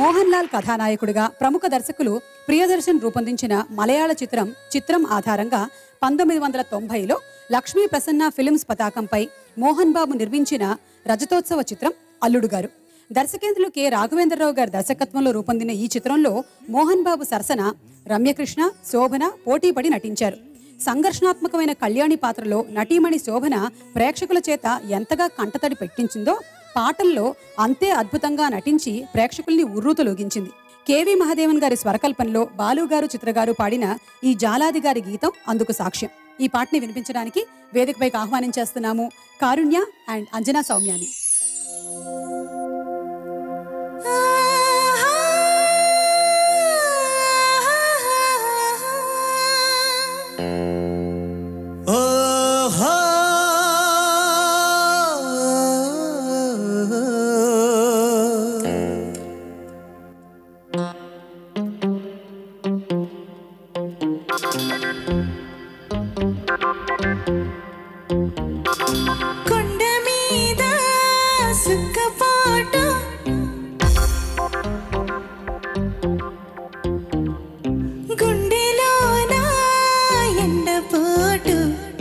మోహన్ లాల్ కథానాయకుడిగా ప్రముఖ దర్శకులు ప్రియదర్శన్ రూపొందించిన మలయాళ చిత్రం చిత్రం ఆధారంగా పంతొమ్మిది వందల తొంభైలో లక్ష్మీ ప్రసన్న ఫిలిమ్స్ పతాకంపై మోహన్ బాబు నిర్మించిన రజతోత్సవ చిత్రం అల్లుడు గారు దర్శకేంద్రులు కె రాఘవేంద్రరావు గారి దర్శకత్వంలో రూపొందిన ఈ చిత్రంలో మోహన్ బాబు సరసన రమ్యకృష్ణ శోభన పోటీపడి నటించారు సంఘర్షణాత్మకమైన కళ్యాణి పాత్రలో నటీమణి శోభన ప్రేక్షకుల చేత ఎంతగా కంటతడి పెట్టించిందో పాటల్లో అంతే అద్భుతంగా నటించి ప్రేక్షకుల్ని ఉర్రూతలూగించింది కేవి మహాదేవన్ గారి స్వరకల్పనలో బాలు గారు చిత్రగారు పాడిన ఈ జాలాది గారి గీతం అందుకు సాక్ష్యం ఈ పాటని వినిపించడానికి వేదికపైకి ఆహ్వానించేస్తున్నాము కారుణ్య అండ్ అంజనా సౌమ్యాని ఓహో కొండ మీద సుక్కపాటు గుండెలోన ఎండపోటు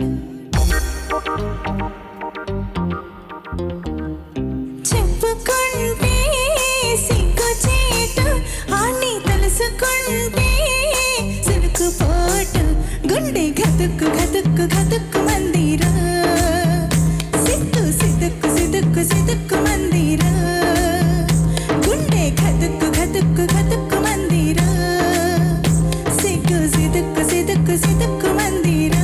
చెప్పుకుంటే సిగ్గు చేటు అన్ని తలుసుకుంటే సురుకుపోటు గుండె గతుక్కు గతుక్కు గతుక్కు మందిరా సిగ్గు సిదుక్కు సిదుక్కు సిదుక్కు మందిరా గుండె గతుక్కు గతుక్కు గతుక్కు మందిరా సిగ్గు సిదుక్కు సిదుక్కు సిదుక్కు మందిరా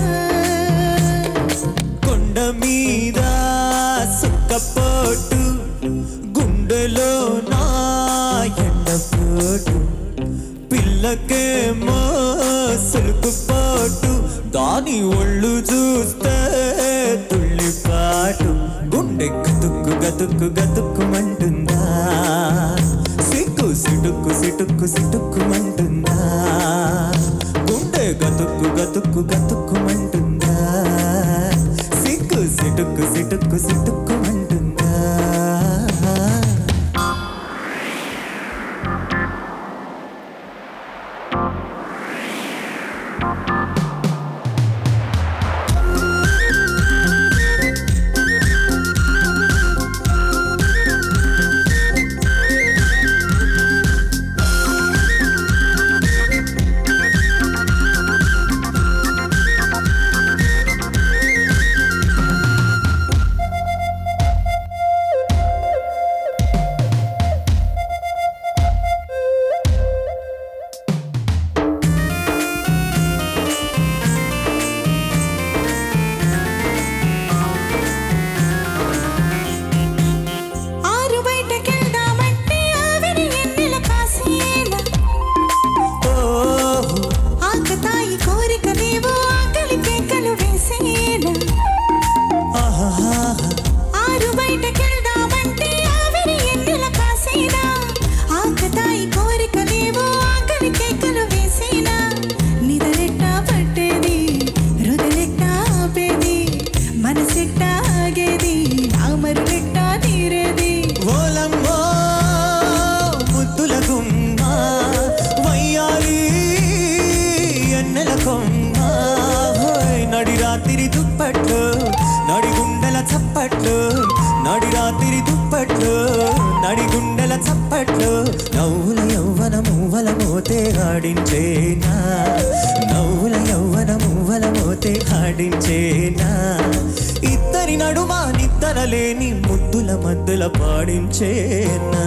కొండ మీద సుక్కపోటు గుండెలో నా ఎండపోటు పిల్లకేమో సులుకుపోటు దాని ఒళ్ళు చూస్తే తుళ్ళిపాటు గుండె గతుక్కు గతుక్కు గతుక్కుమంటుందా సిగ్గు సిటుక్కు సిటుక్కు సిటుక్కుమంటుందా గుండె గతుక్కు గతుక్కు గతుక్కుమంటుందా సిగ్గు సిటుక్కు సిటుక్కు సిటుక్కుమంటుందా ఆరు బయటకెళ్దామంటే ఆవిరి ఎన్నెల కాసేలా ఓహో ఆకతాయి కోరికలేవో ఆకలి కేకలు వేసేలా ఆహాహా ఆరు బయటకెళ్దామంటే ఆవిరి ఎన్నెల కాసేలా ఆకతాయి కోరికలేవో ఆకలి కేకలు వేసేలా నిదరెట్టా పట్టేది హృదయెట్టా ఆపేది మనసెట్టా ఆగేది నామరులెట్టా తీరేది ఓలమ్మో ముద్దుల గుమ్మ వయ్యారి ఎన్నెల కొమ్మ హోయ్ నడి రాత్రి దుప్పట్లు నడి గుండెల చప్పట్లు నడి రాత్రి దుప్పట్లు నడి గుండెల చప్పట్లు నవ్వుల యవ్వన మువ్వల మోతే ఆడించేనా నవ్వుల యవ్వన మువ్వల మోతే ఆడించేనా ఇద్దరి నడుమ నిద్దర లేని ముద్దుల మద్దుల పాడించేనా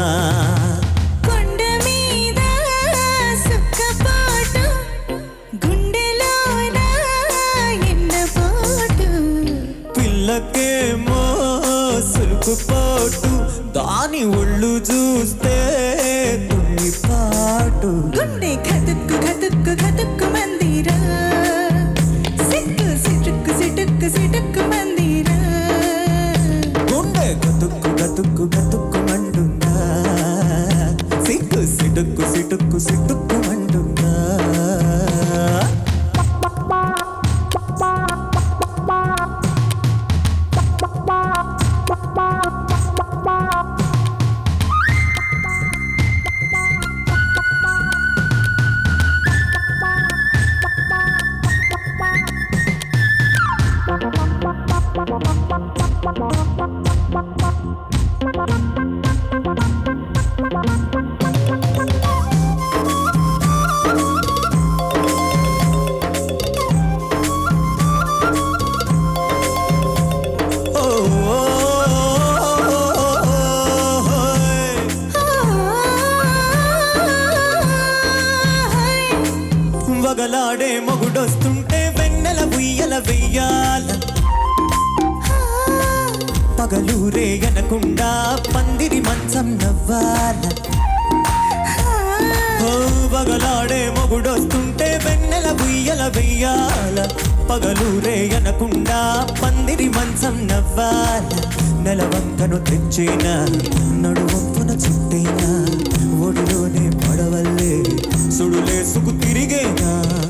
కొండ మీద సుక్కపాటు గుండెలోన ఎండపోటు పిల్లకేమో సులుకుపోటు దాని ఒళ్ళు చూస్తే తుల్లిపాటు గుండె గతుక్కు గతుక్కు గతుక్కు మందిరా సిగ్గు సిటుక్కు సిటుక్కు సిటుక్కు మందిరా గుండె గతుక్కు గతుక్కు గతుక్కు మంటుందా సిగ్గు సిటుక్కు సిటుక్కు సిటుక్కు మంటుందా వెయ్యాల పగలూరే అనకుండా పందిరి మంచం నవ్వాల ఓ పగలాడే మొగుడొస్తుంటే వెన్నెల బుయ్యల వెయ్యాల పగలూరే అనకుండా పందిరి మంచం నవ్వాల నెలవంకను తెచ్చేనా నడువంపున చుట్టేనా ఒడిలోనే పడవల్లే సుడులేసుకు తిరిగేనా